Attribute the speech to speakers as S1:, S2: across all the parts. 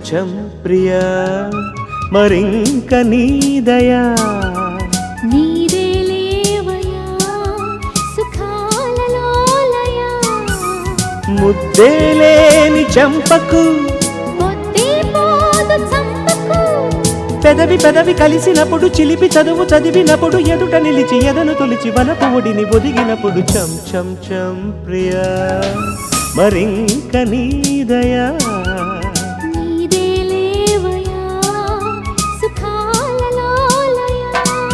S1: చం ప్రియా మరింక నీదయా
S2: నీదే లేవయా సుఖాలలోలయా
S1: ముద్దే లేని చంపకు
S2: పొద్దే పోదు చంపకు
S1: పెదవి పెదవి కలిసినప్పుడు చిలిపి చదువు చదివినప్పుడు ఎదుట నిలిచి ఎదను తొలిచి వనపు ఒడిని ఒదిగినప్పుడు చం చం చం ప్రియా మరింక నీదయా
S2: నీదే లేవయా సుఖాలలోలయా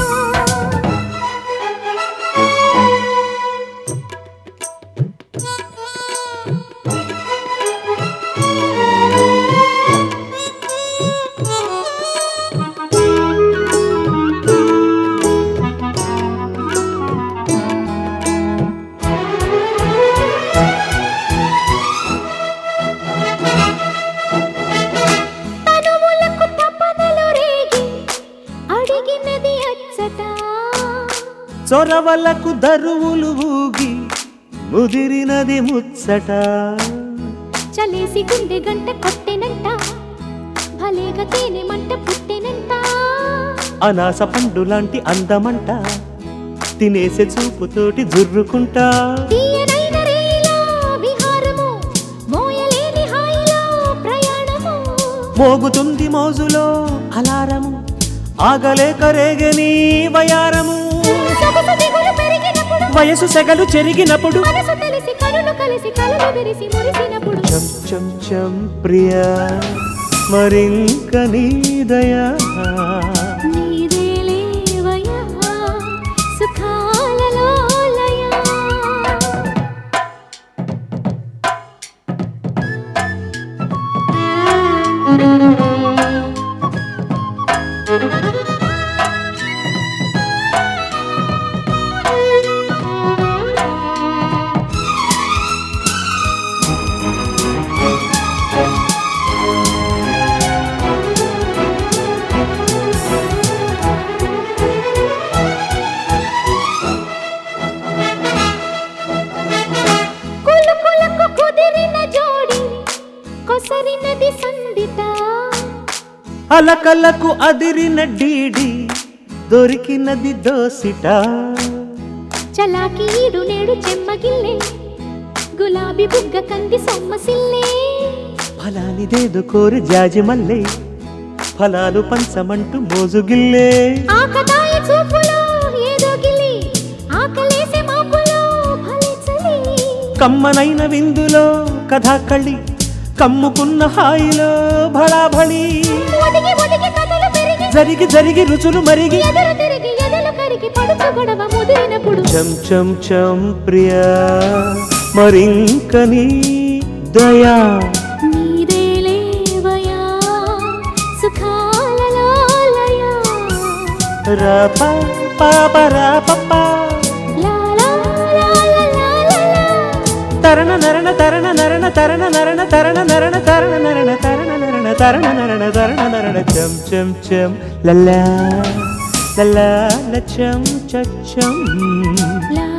S2: తనువులకు తపనలు రేగి అడిగినది అచ్చట
S1: చొరవలకు దరువులు ఊగి ముదిరినది ముచ్చట
S2: చలేసి గుండె గంట కొట్టెనంట భలేగా తేనె మంట పుట్టెనంట
S1: అనాస పండు లాంటి అందమంట తినేసే చూపుతోటి జుర్రుకుంటా
S2: తీయనైన రేయిలో విహారము మోయలేని హాయిలో ప్రయాణము
S1: మోగుతుంది మోజులో అలారము ఆగలేక రేగని వయారము
S2: సొగసు దిగులు పెరిగినప్పుడు
S1: వయసు సెగలు చెరిగినప్పుడు
S2: మనసు తెలిసి కనులు కలిసి కలలు విరిసి మురిసినప్పుడు
S1: చం చం చం ప్రియా మరింక నీదయా
S2: నీదే లేవయా సుఖాలలోలయా కులుకులకు కుదిరిన జోడి కొసరినది సందిట
S1: అలకలకు అదిరిన డీడి దొరికినది దోసిట
S2: చలాకి ఈడు నేడు చెమ్మగిల్లే గులాబీ బుగ్గ కంది సొమ్మసిల్లే
S1: ఫలానిదేదో కోరి జాజి మల్లె ఫలాలు పంచమంటూ మోజుగిల్లే
S2: ఆకతాయ చూపులో ఏదో గిలి ఆకలేసే మాపులో భలే చలి
S1: కమ్మనైన విందులో కథాకళి కమ్ముకున్న హాయిలో భళాభళి
S2: ఒదిగి ఒదిగి కథలు పెరిగి
S1: జరిగి జరిగి రుచులు మరిగి
S2: ఎదురు తిరిగి ఎదలు కరిగి పడుచు గొడవ ముదిరినప్పుడు
S1: చం చం చం ప్రియా మరింక నీ దయా
S2: నీదే లేవయా సుఖాలలోలయా
S1: రా పా పా పా రా పా పా.
S2: లా లా లా లా లా లా లా.
S1: తరణ నరణ తరణ నరణ తరణ నరణ తరణ నరణ తరణ నరణ తరణ నరణ తరణ నరణ తరణ నరణ చం చం చం లల్లా లల్లా లచం చచ్చం
S2: లా